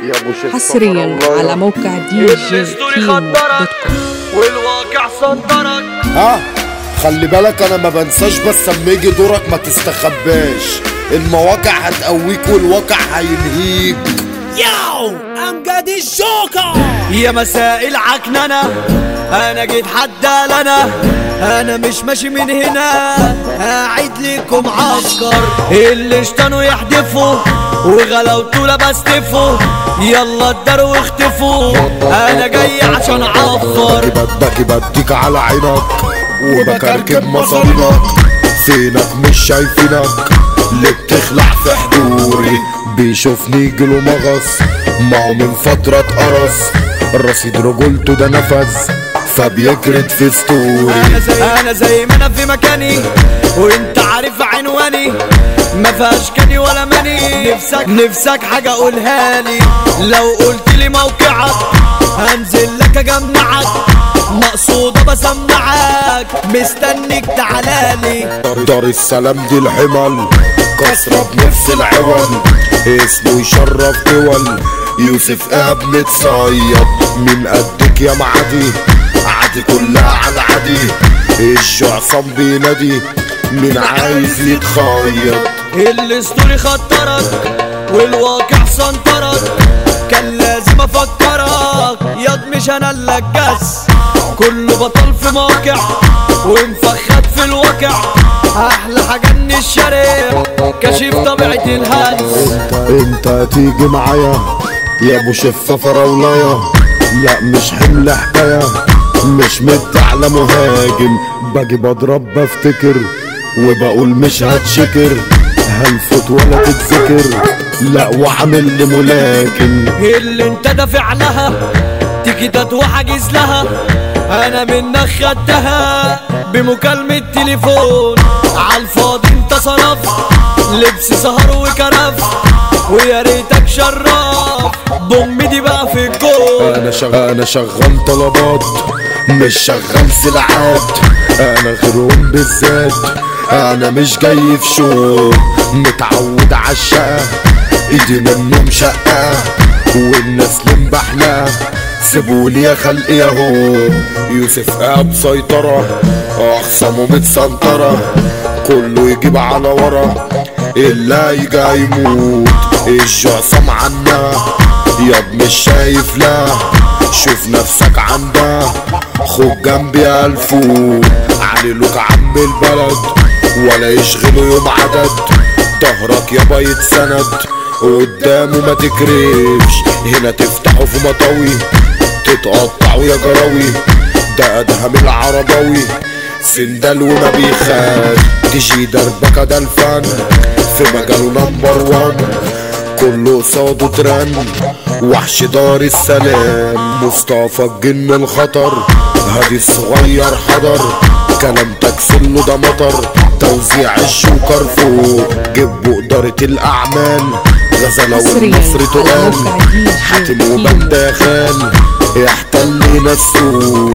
يا ابو شيخ حصريا على موقع دي جي الاسطوري كيمو دوت خدرك كوم والواقع صدرك ها خلي بالك انا ما بنساش بس اما يجي دورك ما تستخباش المواقع هتقويك والواقع هينهيك ياو امجد الجوكر يا مساء العكننة انا جيت حد لنا انا مش ماشي من هنا قاعد لكم عسكر اللي اشتنوا يحدفوا وغلاوته لبستفوا يلا اداروا واختفوا انا جاي عشان اعفر بدك بديك على عينك وبكركب مصارينك فينك مش شايفينك اللي بتخلع في حضوري بيشوفني جلو مغص ما هو من فترة اتقرص رصيد رجولته ده نفذ فبيجرد في ستوري انا زي انا زي ما انا في مكاني وانت عارف عنواني ما فيهاش كاني ولا ماني نفسك نفسك حاجه قولها لي لو قلت لي موقعك هنزل لك اجمعك مقصوده بسمعك مستنيك تعالالي دار السلام دي الحمل كسرة بنفس العوض اسمه يشرف دول يوسف اب متصيد من قدك يا معدي عادي كلها على عادي الجعصام بينادي من عايز يتخيط الاسطوري خطرك والواقع سنطرك كان لازم افكرك ياض مش انا اللي الجس كله بطل في موقع ومفخد في الواقع احلى حاجه ان الشارع كشف طبيعه الهلس انت هتيجي معايا يا ابو شفة فراولايا لا مش حمل حكاية مش مد على مهاجم باجي بضرب بفتكر وبقول مش هتشكر هنفوت ولا تتذكر لا وعامل لي ملاكم اللي انت دافع لها تيكيتات وحاجز لها انا منك خدتها بمكالمة تليفون عالفاضي انت صرفت لبس سهر وكرف ويا ريتك شرف بوم دي بقى في الجول انا شغال انا شغال طلبات مش شغال سلعات انا غيرهم بالذات انا مش جاي في شو متعود عالشقة ايدي منهم شقة والناس من بحلة سيبولي يا خلق ياهو يوسف قاعد سيطرة اخصامه متسنطرة كله يجيب على ورا الا يجي يموت الجعصام عنا ياض مش شايف لا شوف نفسك عندها خد جنبي الفوت علي لوك عم البلد ولا يشغله يوم عدد ظهرك يابا يتسند قدامه ما تكرفش هنا تفتحه في مطاوي تتقطعوا يا جراوي ده ادهم العرباوي سندال وما بيخاف تجي دربكة ده الفن في مجاله نمبر وان كله قصاده ترن وحش دار السلام مصطفى الجن الخطر هادي الصغير حضر كلام تكسله ده مطر توزيع الجوكر فوق جيبوا إدارة الأعمال غزلة حصريا والنصر على تقال موقع دي جي حاتم كيمو وبندخان يحتل لنا السوق